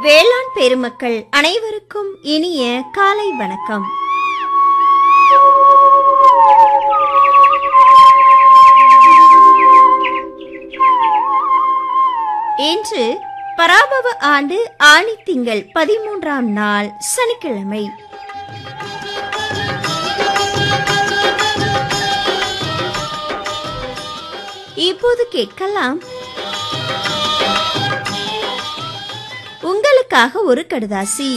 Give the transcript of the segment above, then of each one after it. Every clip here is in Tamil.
வேளாண் பெருமக்கள் அனைவருக்கும் இனிய காலை வணக்கம் இன்று பராபவ ஆண்டு ஆணி திங்கள் பதிமூன்றாம் நாள் சனிக்கிழமை இப்போது கேட்கலாம் உங்களுக்காக ஒரு கடுதாசி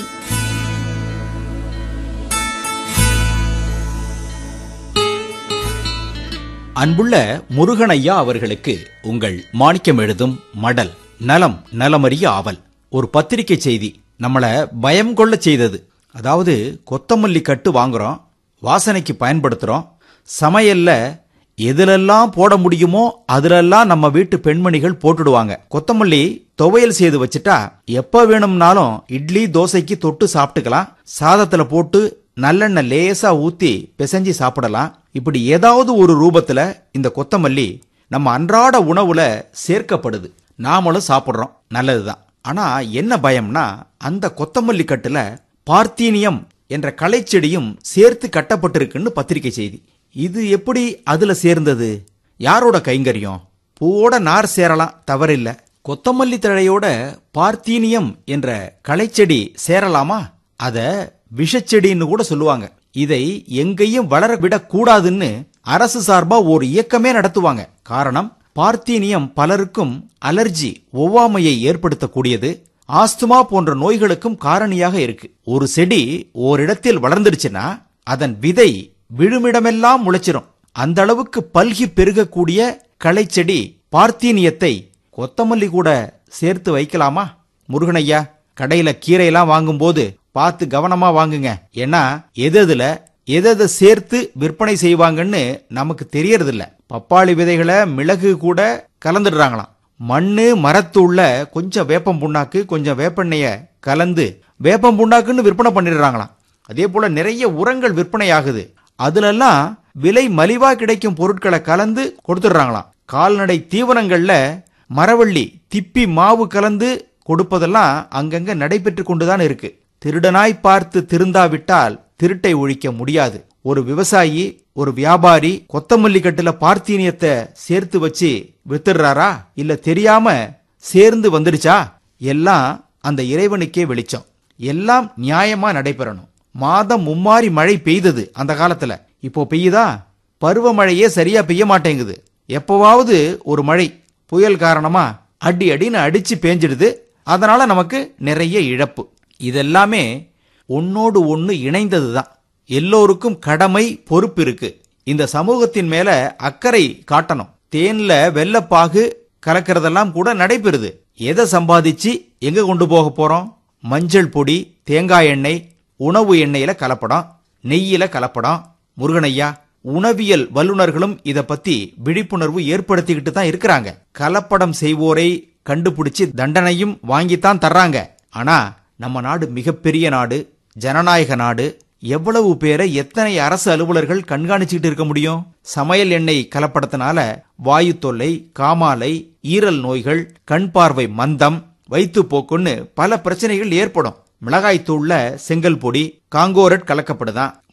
அன்புள்ள முருகனையா அவர்களுக்கு உங்கள் மாணிக்கம் எழுதும் மடல் நலம் நலமறிய ஆவல் ஒரு பத்திரிகை செய்தி நம்மள பயம் கொள்ள செய்தது அதாவது கொத்தமல்லி கட்டு வாங்குறோம் வாசனைக்கு பயன்படுத்துறோம் சமையல்ல எதுலெல்லாம் போட முடியுமோ அதுலெல்லாம் நம்ம வீட்டு பெண்மணிகள் போட்டுடுவாங்க கொத்தமல்லி துவையல் செய்து வச்சுட்டா எப்ப வேணும்னாலும் இட்லி தோசைக்கு தொட்டு சாப்பிட்டுக்கலாம் சாதத்துல போட்டு நல்லெண்ணெய் லேசா ஊத்தி பிசைஞ்சு சாப்பிடலாம் இப்படி ஏதாவது ஒரு ரூபத்துல இந்த கொத்தமல்லி நம்ம அன்றாட உணவுல சேர்க்கப்படுது நாமளும் சாப்பிடுறோம் நல்லதுதான் ஆனா என்ன பயம்னா அந்த கொத்தமல்லி கட்டுல பார்த்தீனியம் என்ற களைச்செடியும் சேர்த்து கட்டப்பட்டிருக்குன்னு பத்திரிகை செய்தி இது எப்படி அதுல சேர்ந்தது யாரோட கைங்கரியம் பூவோட நார் சேரலாம் தவறில்ல கொத்தமல்லி தழையோட பார்த்தீனியம் என்ற களைச்செடி சேரலாமா அத விஷச்செடின்னு கூட சொல்லுவாங்க இதை எங்கேயும் வளர விடக்கூடாதுன்னு அரசு சார்பா ஒரு இயக்கமே நடத்துவாங்க காரணம் பார்த்தீனியம் பலருக்கும் அலர்ஜி ஒவ்வாமையை ஏற்படுத்தக்கூடியது ஆஸ்துமா போன்ற நோய்களுக்கும் காரணியாக இருக்கு ஒரு செடி ஓரிடத்தில் வளர்ந்துடுச்சுன்னா அதன் விதை விழுமிடமெல்லாம் முளைச்சிரும் அந்த அளவுக்கு பல்கி பெருகக்கூடிய களைச்செடி பார்த்தீனியத்தை கொத்தமல்லி கூட சேர்த்து வைக்கலாமா முருகனையா கடையில கீரையெல்லாம் வாங்கும்போது பார்த்து கவனமா வாங்குங்க ஏன்னா எது எதுல எதை சேர்த்து விற்பனை செய்வாங்கன்னு நமக்கு தெரியறதில்ல பப்பாளி விதைகளை மிளகு கூட கலந்துடுறாங்களாம் மண்ணு மரத்துள்ள கொஞ்சம் வேப்பம் புண்ணாக்கு கொஞ்சம் வேப்பெண்ணெய கலந்து வேப்பம் புண்ணாக்குன்னு விற்பனை பண்ணிடுறாங்களாம் அதே போல நிறைய உரங்கள் விற்பனை ஆகுது அதுலெல்லாம் விலை மலிவா கிடைக்கும் பொருட்களை கலந்து கொடுத்துடுறாங்களாம் கால்நடை தீவனங்கள்ல மரவள்ளி திப்பி மாவு கலந்து கொடுப்பதெல்லாம் அங்கங்க நடைபெற்று கொண்டுதான் இருக்கு திருடனாய் பார்த்து திருந்தாவிட்டால் திருட்டை ஒழிக்க முடியாது ஒரு விவசாயி ஒரு வியாபாரி கொத்தமல்லி கட்டுல பார்த்தீனியத்தை சேர்த்து வச்சு வித்துடுறாரா இல்ல தெரியாம சேர்ந்து வந்துடுச்சா எல்லாம் அந்த இறைவனுக்கே வெளிச்சம் எல்லாம் நியாயமா நடைபெறணும் மாதம் மும்மாரி மழை பெய்தது அந்த காலத்துல இப்போ பெய்யுதா பருவமழையே சரியா பெய்ய மாட்டேங்குது எப்பவாவது ஒரு மழை புயல் காரணமா அடி அடின்னு அடிச்சு பேஞ்சிடுது அதனால நமக்கு நிறைய இழப்பு இதெல்லாமே ஒன்னோடு ஒன்னு இணைந்ததுதான் எல்லோருக்கும் கடமை பொறுப்பு இருக்கு இந்த சமூகத்தின் மேல அக்கறை காட்டணும் தேன்ல வெள்ளப்பாகு கலக்கிறதெல்லாம் கூட நடைபெறுது எதை சம்பாதிச்சு எங்க கொண்டு போக போறோம் மஞ்சள் பொடி தேங்காய் எண்ணெய் உணவு எண்ணெயில கலப்படம் நெய்யில கலப்படம் முருகனையா உணவியல் வல்லுநர்களும் இத பத்தி விழிப்புணர்வு ஏற்படுத்திக்கிட்டு தான் இருக்கிறாங்க கலப்படம் செய்வோரை கண்டுபிடிச்சு தண்டனையும் வாங்கித்தான் தர்றாங்க ஆனா நம்ம நாடு மிகப்பெரிய நாடு ஜனநாயக நாடு எவ்வளவு பேரை எத்தனை அரசு அலுவலர்கள் கண்காணிச்சுக்கிட்டு இருக்க முடியும் சமையல் எண்ணெய் கலப்படத்தினால வாயு தொல்லை காமாலை ஈரல் நோய்கள் கண் பார்வை மந்தம் வயிற்றுப்போக்குன்னு பல பிரச்சனைகள் ஏற்படும் மிளகாய் தூள்ல செங்கல் பொடி காங்கோரட் கலக்கப்படுதான்